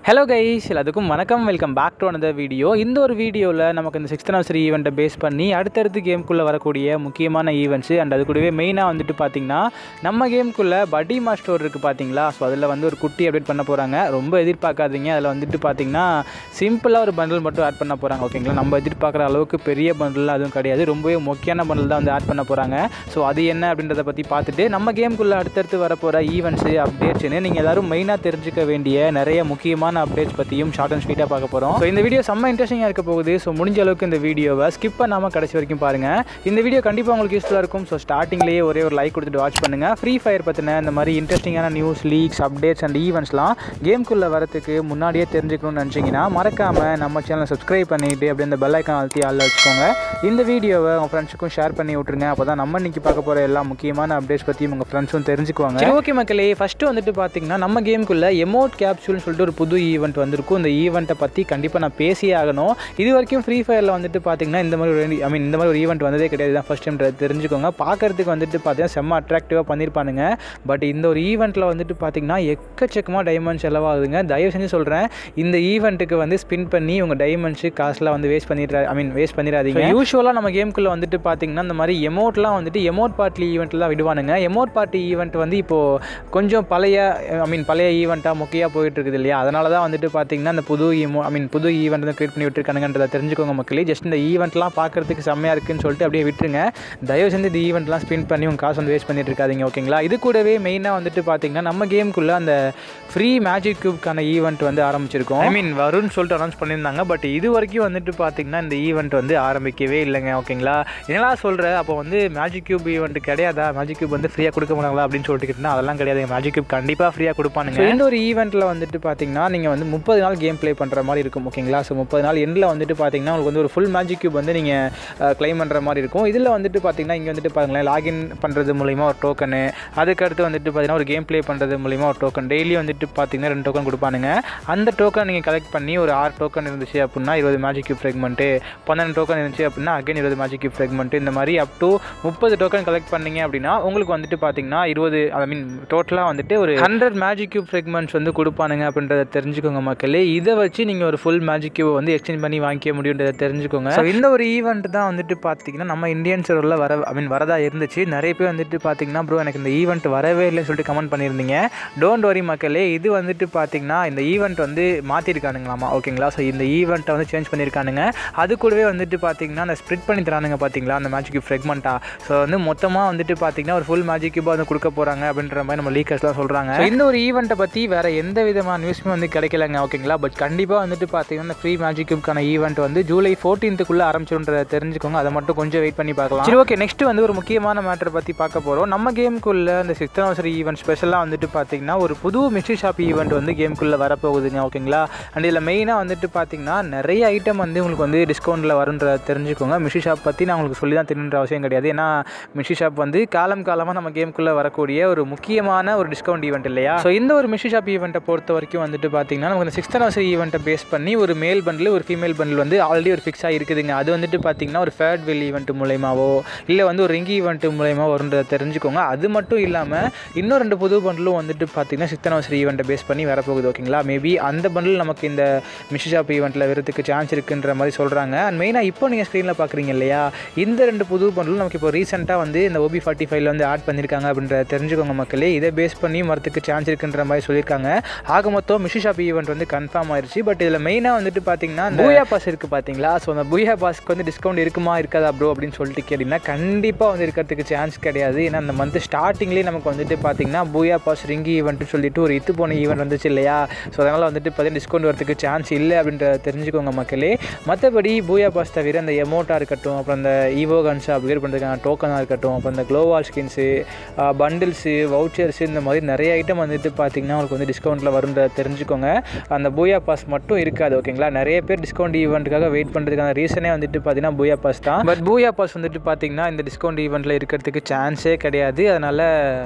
Hello guys எல்லாத்துக்கும் வணக்கம் welcome back to another video இந்த ஒரு வீடியோவில் நமக்கு இந்த சிக்ஸ்த் நர்சரி ஈவெண்ட்டை பேஸ் பண்ணி அடுத்தடுத்து கேம்குள்ளே வரக்கூடிய முக்கியமான ஈவெண்ட்ஸு அண்ட் அது கூடவே மெயினாக வந்துட்டு பார்த்தீங்கன்னா நம்ம கேம்குள்ளே படி மாஸ்டர் இருக்குது பார்த்தீங்களா ஸோ அதில் வந்து ஒரு குட்டி அப்டேட் பண்ண போகிறாங்க ரொம்ப எதிர்பார்க்காதீங்க அதில் வந்துட்டு பார்த்தீங்கன்னா சிம்பிளாக ஒரு பண்டில் மட்டும் ஆட் பண்ண போகிறாங்க ஓகேங்களா நம்ம எதிர்பார்க்குற அளவுக்கு பெரிய பண்டில் அதுவும் கிடையாது ரொம்பவே முக்கியமான பண்டில் தான் வந்து ஆட் பண்ண போகிறாங்க ஸோ அது என்ன அப்படின்றத பற்றி பார்த்துட்டு நம்ம கேம்குள்ளே அடுத்தடுத்து வரப்போகிற ஈவெண்ட்ஸு அப்டேட்ஸ்னு நீங்கள் எல்லாரும் மெயினாக தெரிஞ்சுக்க வேண்டிய நிறைய முக்கியமான அப்டேட்ஸ் பற்றியும் ஷார்ட் அண்ட் ஸ்வீட்டாக பார்க்க போகிறோம் ஸோ இந்த வீடியோ செம்ம இன்ட்ரெஸ்டிங்காக இருக்க போகுது ஸோ முடிஞ்ச அளவுக்கு இந்த வீடியோவை ஸ்கிப் பண்ணாமல் கடைசி வரைக்கும் பாருங்கள் இந்த வீடியோ கண்டிப்பாக உங்களுக்கு யூஸ்ஃபுல்லாக இருக்கும் ஸோ ஸ்டார்டிங்லேயே ஒரே ஒரு லைக் கொடுத்துட்டு வாட்ச் பண்ணுங்கள் ஃப்ரீ ஃபயர் பற்றின இந்த மாதிரி இன்ட்ரெஸ்டிங்கான நியூஸ் லீக்ஸ் அப்டேட்ஸ் அண்ட் ஈவெண்ட்ஸ்லாம் கேம்குள்ளே வரத்துக்கு முன்னாடியே தெரிஞ்சுக்கணும்னு நினச்சிங்கன்னா மறக்காமல் நம்ம சேனலை சப்ஸ்கிரைப் பண்ணிட்டு அப்படியே இந்த பெல் ஐக்கான் அழுத்தி ஆளில் வச்சுக்கோங்க இந்த வீடியோவை உங்கள் ஃப்ரெண்ட்ஸுக்கும் ஷேர் பண்ணி விட்ருங்க அப்போ தான் நம்ம இன்னைக்கு பார்க்க போகிற எல்லா முக்கியமான அப்டேட்ஸ் பற்றியும் உங்கள் ஃப்ரெண்ட்ஸும் தெரிஞ்சுக்குவாங்க சரி ஓகே மக்களே ஃபஸ்ட்டு வந்துட்டு பார்த்தீங்கன்னா நம்ம கேமுக்குள்ளே எமோட் கேப்சூல்னு சொல்லிட்டு ஒரு புது ஈவெண்ட் வந்திருக்கும் இந்த ஈவெண்ட்டை பற்றி கண்டிப்பாக நான் பேசியே ஆகணும் இது வரைக்கும் ஃப்ரீ ஃபயரில் வந்துட்டு பார்த்தீங்கன்னா இந்த மாதிரி ஒரு ஐ மீன் இந்த மாதிரி ஒரு ஈவெண்ட் வந்ததே கிடையாது தான் ஃபஸ்ட் டைம் தெரிஞ்சுக்கோங்க பார்க்கறதுக்கு வந்துட்டு பார்த்தீங்கன்னா செம்ம அட்ராக்டிவாக பண்ணியிருப்பானுங்க பட் இந்த ஒரு ஈவெண்ட்டில் வந்துட்டு பார்த்தீங்கன்னா எக்கச்சக்கமாக டைமண்ட் செலவாகுதுங்க தயவு செஞ்சு சொல்கிறேன் இந்த ஈவெண்ட்டுக்கு வந்து ஸ்பின் பண்ணி உங்கள் டைமண்ட்ஸு காசுலாம் வந்து வேஸ்ட் பண்ணிடுற ஐ மீன் வேஸ்ட் பண்ணிடாதீங்க யூஸ்வலாக நம்ம கேமுக்குள்ளே வந்துட்டு பார்த்தீங்கன்னா இந்த மாதிரி எமோட்லாம் வந்துட்டு எமோட் பார்ட்டி ஈவெண்ட்டில் தான் விடுவானுங்க எமோட் பார்ட்டி ஈவெண்ட் வந்து இப்போது கொஞ்சம் பழைய ஐ மீன் பழைய ஈவெண்ட்டாக முக்கியாக போயிட்டு இருக்குது இல்லையா அதனால தான் வந்துட்டு பார்த்தீங்கன்னா இந்த புது ஈமோ ஐ மீன் புது ஈவெண்ட் வந்து க்ரியேட் பண்ணி விட்டுருக்கானுங்கன்றதை தெரிஞ்சுக்கோங்க மக்களே ஜஸ்ட் இந்த ஈவெண்ட்லாம் பார்க்கறதுக்கு செம்மையாக இருக்குன்னு சொல்லிட்டு அப்படியே விட்டுருங்க தயவு செஞ்சு இந்த ஈவெண்ட்லாம் ஸ்பின் பண்ணி உங்கள் காசு வந்து வேஸ்ட் பண்ணிட்டு இருக்காதீங்க ஓகேங்களா இது கூடவே மெயினாக வந்துட்டு பார்த்தீங்கன்னா நம்ம கேமுக்குள்ளே அந்த ஃப்ரீ மேஜிக் கியூப்க்கான ஈவெண்ட் வந்து ஆரம்பிச்சிருக்கோம் ஐ மீன் வரும்னு சொல்லிட்டு அனௌன்ஸ் பண்ணியிருந்தாங்க பட் இது வரைக்கும் வந்துட்டு பார்த்தீங்கன்னா இந்த ஈவெண்ட் வந்து ஆரம்பிக்கவே இல்லைங்க ஓகேங்களா என்னடா சொல்கிற அப்போ வந்து மேஜிக் கியூப் ஈவெண்ட் கிடையாதா மேஜிக் கியூப் வந்து ஃப்ரீயாக கொடுக்க மாட்டாங்களா அப்படின்னு சொல்லிட்டு கேட்டிங்கன்னா அதெல்லாம் கிடையாது மேஜிக் கியூப் கண்டிப்பாக ஃப்ரீயாக கொடுப்பானுங்க இந்த ஒரு ஈவெண்ட்டில் வந்துட்டு பார்த்தீங்கன்னா நீங்கள் வந்து முப்பது நாள் கேம் ப்ளே பண்ணுற மாதிரி இருக்கும் ஓகேங்களா ஸோ முப்பது நாள் எண்டில் வந்துட்டு பார்த்தீங்கன்னா உங்களுக்கு வந்து ஒரு ஃபுல் மேஜிக் கியூப் வந்து நீங்கள் க்ளைம் பண்ணுற மாதிரி இருக்கும் இதில் வந்துட்டு பார்த்தீங்கன்னா இங்கே வந்துட்டு பாருங்களேன் லாகின் பண்ணுறது மூலிமா ஒரு டோக்கனு அதுக்கடுத்து வந்துட்டு பார்த்தீங்கன்னா ஒரு கேம் ப்ளே பண்ணுறது மூலிமா ஒரு டோக்கன் டெய்லி வந்துட்டு பார்த்தீங்கன்னா ரெண்டு டோக்கன் கொடுப்பானுங்க அந்த டோக்கன் நீங்கள் கலெக்ட் பண்ணி ஒரு ஆறு டோக்கன் இருந்துச்சு அப்படின்னா இருபது மேஜிக் கியூப் ஃப்ரெக்மெண்ட்டு பன்னெண்டு டோக்கன் இருந்துச்சு அப்படின்னா அகைன் இருபது மேஜிக் கியூப் ஃப்ரெக்மெண்ட்டு இந்த மாதிரி அப் டு முப்பது டோக்கன் கலெக்ட் பண்ணீங்க அப்படின்னா உங்களுக்கு வந்துட்டு பார்த்தீங்கன்னா இருபது ஐ மீன் டோட்டலாக வந்துட்டு ஒரு ஹண்ட்ரட் மேஜிக் கியூப் ஃப்ரெக்மெண்ட்ஸ் வந்து கொடுப்பானுங்க அப்படின்றத தெரிஞ்சுக்கோங்க மக்களே இதை வச்சு நீங்கள் ஒரு ஃபுல் மேஜிக் கியூப் வந்து எக்ஸ்சேஞ்ச் பண்ணி வாங்கிக்க முடியுன்றதை தெரிஞ்சுக்கோங்க ஸோ இந்த ஒரு ஈவெண்ட் தான் வந்துட்டு பார்த்தீங்கன்னா நம்ம இந்தியன் சர்வரில் வர ஐ மீன் வரதா இருந்துச்சு நிறைய பேர் வந்துட்டு பார்த்தீங்கன்னா ப்ரோ எனக்கு இந்த ஈவெண்ட் வரவே இல்லைன்னு சொல்லிட்டு கமெண்ட் பண்ணியிருந்தீங்க டோன்ட் வரி மக்களே இது வந்துட்டு பார்த்தீங்கன்னா இந்த ஈவெண்ட் வந்து மாற்றிருக்கானுங்களாமா ஓகேங்களா ஸோ இந்த ஈவெண்ட்டை வந்து சேஞ்ச் பண்ணியிருக்கானுங்க அது கூடவே வந்துட்டு பார்த்தீங்கன்னா அந்த ஸ்ப்ரிட் பண்ணி தரானுங்க பார்த்தீங்களா அந்த மேஜிக் கியூப் ஃப்ரெக்மெண்ட்டாக ஸோ வந்து மொத்தமாக வந்துட்டு பார்த்தீங்கன்னா ஒரு ஃபுல் மேஜிக் கியூபாக வந்து கொடுக்க போகிறாங்க அப்படின்ற மாதிரி நம்ம லீக்கர்ஸ்லாம் சொல்கிறாங்க இந்த ஒரு ஈவெண்ட்டை பற்றி வேறு எந்த விதமான நியூஸுமே வந்து கிடைக்கலங்க ஓகேங்களா பட் கண்டிப்பாக வந்துட்டு பார்த்தீங்கன்னா இந்த ஃப்ரீ மேஜிக் கியூப்க்கான ஈவெண்ட் வந்து ஜூலை ஃபோர்டீன்த்துக்குள்ளே ஆரம்பிச்சிடுன்றதை தெரிஞ்சுக்கோங்க அதை மட்டும் கொஞ்சம் வெயிட் பண்ணி பார்க்கலாம் சரி ஓகே நெக்ஸ்ட் வந்து ஒரு முக்கியமான மேட்டரை பற்றி பார்க்க போகிறோம் நம்ம கேமுக்குள்ள இந்த சிக்ஸ்த் அவசரி ஈவெண்ட் ஸ்பெஷலாக வந்துட்டு பார்த்தீங்கன்னா ஒரு புது மிஸ்ட்ரி ஷாப் ஈவெண்ட் வந்து கேமுக்குள்ளே வரப்போகுதுங்க ஓகேங்களா அண்ட் இதில் மெயினாக வந்துட்டு பார்த்தீங்கன்னா நிறைய ஐட்டம் வந்து உங்களுக்கு வந்து டிஸ்கவுண்ட்டில் வருன்றதை தெரிஞ்சுக்கோங்க மிஷி ஷாப் பற்றி நான் உங்களுக்கு சொல்லி தான் தெரியுன்ற அவசியம் கிடையாது ஏன்னா மிஷி ஷாப் வந்து காலம் காலமாக நம்ம கேமுக்குள்ளே வரக்கூடிய ஒரு முக்கியமான ஒரு டிஸ்கவுண்ட் ஈவெண்ட் இல்லையா ஸோ இந்த ஒரு மிஷி ஷாப் ஈவெண்ட்டை பொறுத்த வரைக்கும் வந்துட்டு பார்த்தீங்கன்னா நமக்கு இந்த சிக்ஸ்த் அவசரி ஈவெண்ட்டை பேஸ் பண்ணி ஒரு மேல் பண்டில் ஒரு ஃபீமேல் பண்டில் வந்து ஆல்ரெடி ஒரு ஃபிக்ஸாக இருக்குதுங்க அது வந்துட்டு பார்த்தீங்கன்னா ஒரு ஃபேட் வெல் ஈவெண்ட் மூலயமாவோ இல்லை வந்து ஒரு ரிங்கி ஈவெண்ட் மூலயமா வருன்றதை தெரிஞ்சுக்கோங்க அது மட்டும் இல்லாமல் இன்னும் ரெண்டு புது பண்டிலும் வந்துட்டு பார்த்தீங்கன்னா சித்தனவசரி ஈவெண்ட்டை பேஸ் பண்ணி வரப்போகுது ஓகேங்களா மேபி அந்த பண்டில் நமக்கு இந்த மிஷி ஷாப் ஈவெண்ட்டில் வரதுக்கு சான்ஸ் இருக்குன்ற மாதிரி சொல்கிறாங்க அண்ட் மெயினாக இப்போ நீங்கள் ஸ்க்ரீனில் பார்க்குறீங்க இல்லையா இந்த ரெண்டு புது பண்டிலும் நமக்கு இப்போ ரீசெண்டாக வந்து இந்த ஓபி ஃபார்ட்டி ஃபைவ்ல வந்து ஆட் பண்ணியிருக்காங்க அப்படின்ற தெரிஞ்சுக்கோங்க மக்களே இதை பேஸ் பண்ணி வரத்துக்கு சான்ஸ் இருக்குன்ற மாதிரி சொல்லியிருக்காங்க ஆக மொத்தம் மிஷி ஷாப் ஈவெண்ட் வந்து கன்ஃபார்ம் ஆயிடுச்சு பட் இதில் மெயினாக வந்துட்டு பார்த்தீங்கன்னா பூயா பாஸ் இருக்குது பார்த்தீங்களா ஸோ அந்த பூயா பாஸ்க்கு வந்து டிஸ்கவுண்ட் இருக்குமா இருக்காதா ப்ரோ அப்படின்னு சொல்லிட்டு கேட்டிங்கன்னா கண்டிப்பாக வந்து இருக்கிறதுக்கு சான்ஸ் கிடையாது ஏன்னா அந்த மந்த் ஸ்டார்டிங்லேயே நமக்கு வந்துட்டு பார்த்தீங்கன்னா பூயா பாஸ் ரிங்கி ஈவெண்ட்னு சொல்லிட்டு ஒரு இது போன ஈவெண்ட் வந்துச்சு இல்லையா ஸோ அதனால் வந்துட்டு பார்த்தீங்கன்னா டிஸ்கவுண்ட் வரதுக்கு சான்ஸ் இல்லை அப்படின்ற தெரிஞ்சுக்கோங்க மக்களே மற்றபடி பூயா பாஸ் தவிர அந்த எமோட்டாக இருக்கட்டும் அப்புறம் அந்த ஈவோ கன்ஸ் அப்கிரேட் பண்ணுறதுக்கான டோக்கனாக இருக்கட்டும் அப்புறம் அந்த க்ளோவால் ஸ்கின்ஸு பண்டில்ஸு வவுச்சர்ஸு இந்த மாதிரி நிறைய ஐட்டம் வந்துட்டு பார்த்தீங்கன்னா உங்களுக்கு வந்து டிஸ்கவுண்ட்டில் வரும்ன்ற தெரிஞ்சுக்கோங்க அந்த பூயா பாஸ் மட்டும் இருக்காது ஓகேங்களா நிறைய பேர் டிஸ்கவுண்ட் ஈவெண்ட்டுக்காக வெயிட் பண்ணுறதுக்கான ரீசனே வந்துட்டு பார்த்தீங்கன்னா பூயா பாஸ் தான் பட் பூயா பாஸ் வந்துட்டு பார்த்தீங்கன்னா இந்த டிஸ்கவுண்ட் ஈவெண்ட்டில் இருக்கிறதுக்கு சான்ஸே கிடையாது அதனால்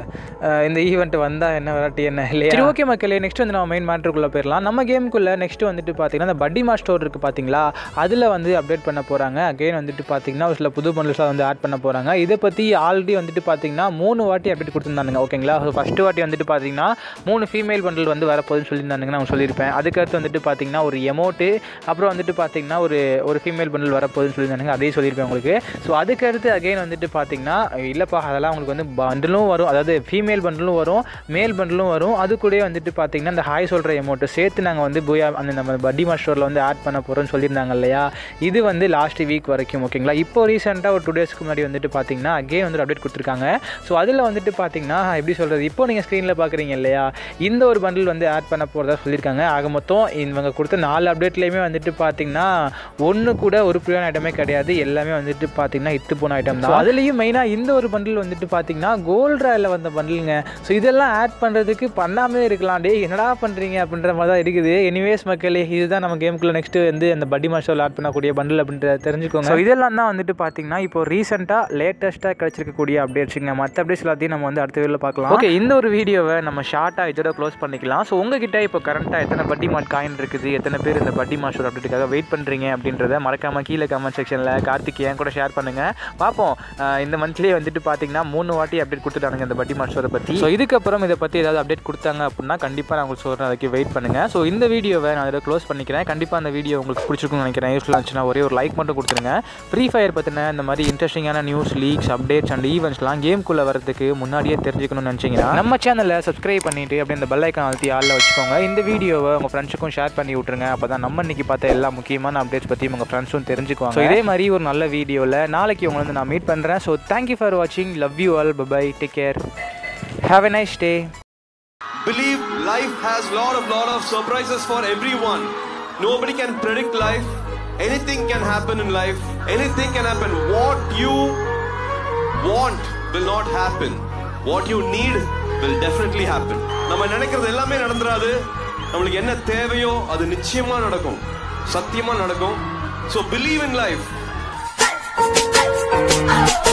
இந்த ஈவெண்ட் வந்தால் என்ன விளாட்டி என்ன இல்லையா சரி ஓகே மக்களே நெக்ஸ்ட் வந்து நம்ம மெயின் மேட்ருக்குள்ளே போயிடலாம் நம்ம கேமுக்குள்ளே நெக்ஸ்ட் வந்துட்டு பார்த்தீங்கன்னா இந்த பட்டி மாஸ் ஸ்டோர் இருக்குது பார்த்தீங்களா அதில் வந்து அப்டேட் பண்ண போகிறாங்க அகைன் வந்துட்டு பார்த்தீங்கன்னா ஒரு சில புது பண்டில்ஸாக வந்து ஆட் பண்ண போகிறாங்க இதை பற்றி ஆல்ரெடி வந்துட்டு பார்த்தீங்கன்னா மூணு வாட்டி அப்டேட் கொடுத்துருந்தானுங்க ஓகேங்களா ஃபஸ்ட்டு வாட்டி வந்துட்டு பார்த்தீங்கன்னா மூணு ஃபீமேல் பண்டில் வந்து வரப்போகுதுன்னு சொல்லியிருந்தானுங்க நான் சொல்லியிருப்பேன் அதுக்கடுத்து வந்துட்டு பார்த்தீங்கன்னா ஒரு எமௌண்ட்டு அப்புறம் வந்துட்டு பார்த்தீங்கன்னா ஒரு ஒரு ஃபீமேல் பண்டில் வரப்போகுதுன்னு சொல்லியிருந்தாங்க அதையும் சொல்லியிருப்பேன் உங்களுக்கு ஸோ அதுக்கடுத்து அகைன் வந்துட்டு பார்த்தீங்கன்னா இல்லைப்பா அதெல்லாம் உங்களுக்கு வந்து பண்டிலும் வரும் அதாவது ஃபீமேல் பண்டிலும் வரும் மேல் பண்டிலும் வரும் அது கூடயே வந்துட்டு பார்த்தீங்கன்னா இந்த ஹாய் சொல்கிற எமௌண்ட்டை சேர்த்து நாங்கள் வந்து போய் அந்த நம்ம பட்டி மாஸ்டரில் வந்து ஆட் பண்ண போகிறோம்னு சொல்லியிருந்தாங்க இல்லையா இது வந்து லாஸ்ட் வீக் வரைக்கும் ஓகேங்களா இப்போ ரீசெண்டாக ஒரு டூ டேஸ்க்கு முன்னாடி வந்துட்டு பார்த்தீங்கன்னா அகேன் வந்து அப்டேட் கொடுத்துருக்காங்க ஸோ அதில் வந்துட்டு பார்த்தீங்கன்னா எப்படி சொல்கிறது இப்போ நீங்கள் ஸ்க்ரீனில் பார்க்குறீங்க இல்லையா இந்த ஒரு பண்டில் வந்து ஆட் பண்ண போகிறதா சொல்லியிருக்காங்க ஆக மொத்தம் இவங்க கொடுத்த நாலு அப்டேட்லேயுமே வந்துட்டு பார்த்தீங்கன்னா ஒன்று கூட ஒரு புரியான ஐட்டமே கிடையாது எல்லாமே வந்துட்டு பார்த்தீங்கன்னா இத்து போன ஐட்டம் தான் அதுலேயும் மெயினாக இந்த ஒரு பண்டில் வந்துட்டு பார்த்தீங்கன்னா கோல்ட் ராயில் வந்த பண்டிலுங்க ஸோ இதெல்லாம் ஆட் பண்ணுறதுக்கு பண்ணாமே இருக்கலாம் டே என்னடா பண்ணுறீங்க அப்படின்ற மாதிரி தான் இருக்குது எனிவேஸ் மக்களே இதுதான் நம்ம கேமுக்குள்ள நெக்ஸ்ட்டு வந்து அந்த பட்டி மாஸ்டரில் ஆட் பண்ணக்கூடிய பண்டில் அப்படின்றத தெரிஞ்சுக்கோங்க ஸோ இதெல்லாம் தான் வந்துட்டு பார்த்தீங்கன்னா இப்போ ரீசெண்டாக லேட்டஸ்ட்டாக கிடைச்சிருக்கக்கூடிய அப்டேட்ஸுங்க மற்ற அப்டேட்ஸ் எல்லாத்தையும் நம்ம வந்து அடுத்த வீடியோவில் பார்க்கலாம் ஓகே இந்த ஒரு வீடியோவை நம்ம ஷார்ட்டாக இதோட க்ளோஸ் பண்ணிக்கலாம் ஸோ உங்ககிட்ட இப்போ கரண்ட்டாக எத்தனை பட்டி மாட் காயின் இருக்குது எத்தனை பேர் இந்த பட்டி மாஸ்டர் அப்டேட்டுக்காக வெயிட் பண்ணுறீங்க அப்படின்றத மறக்காமல் கீழே கமெண்ட் செக்ஷனில் கார்த்திக் என் கூட ஷேர் பண்ணுங்கள் பார்ப்போம் அஹ் இந்த மந்த்லேயே வந்துட்டு பார்த்தீங்கன்னா மூணு வாட்டி அப்டேட் கொடுத்துட்டானுங்க இந்த பட்டி மாஸ்டரை பற்றி ஸோ இதுக்கப்புறம் இதை பற்றி ஏதாவது அப்டேட் கொடுத்தாங்க அப்படின்னா கண்டிப்பாக நான் உங்களுக்கு சொல்கிறேன் அதுக்கு வெயிட் பண்ணுங்கள் ஸோ இந்த வீடியோவை நான் இதை க்ளோஸ் பண்ணிக்கிறேன் கண்டிப்பாக அந்த வீடியோ உங்களுக்கு பிடிச்சிருக்கும்னு நினைக்கிறேன் யூஸ்ஃபுல்லாக இருந்துச்சுன்னா ஒரே ஒரு லைக் மட்டும் கொடுத்துருங்க ஃப்ரீ ஃபயர் பற்றின இந்த மாதிரி இன்ட்ரெஸ்டிங்கான நியூஸ் லீக்ஸ் அப்டேட்ஸ் அண்ட் ஈவெண்ட்ஸ்லாம் கேம்குள்ளே வரதுக்கு முன்னாடியே தெரிஞ்சுக்கணும்னு நினச்சிங்கன்னா நம்ம சேனலை சப்ஸ்கிரைப் பண்ணிட்டு அப்படியே இந்த பெல் ஐக்கான் அழுத்தி ஆளில் வச்சுக்கோங்க இந்த வீடியோவை உங்கள் ஃப்ரெண்ட்ஸுக்கும் ஷேர் பண்ணி விட்ருங்க அப்போ தான் நம்ம இன்னைக்கு பார்த்த எல்லா முக்கியமான அப்டேட்ஸ் பற்றி உங்கள் ஃப்ரெண்ட்ஸும் தெரிஞ்சுக்குவாங்க ஸோ இதே மாதிரி ஒரு நல்ல வீடியோவில் நாளைக்கு உங்களை வந்து நான் மீட் பண்ணுறேன் ஸோ தேங்க்யூ ஃபார் வாட்சிங் love you all bye take care have a nice day Believe life has lot of lot of surprises for everyone. Nobody can predict life. Anything can happen in life. Anything can happen. What you want will not happen. What you need will definitely happen. நம்ம நினைக்கிறது எல்லாமே நடந்துராது நம்மளுக்கு என்ன தேவையோ அது நிச்சயமா நடக்கும் சத்தியமா நடக்கும் ஸோ பிலீவ் இன் லைஃப்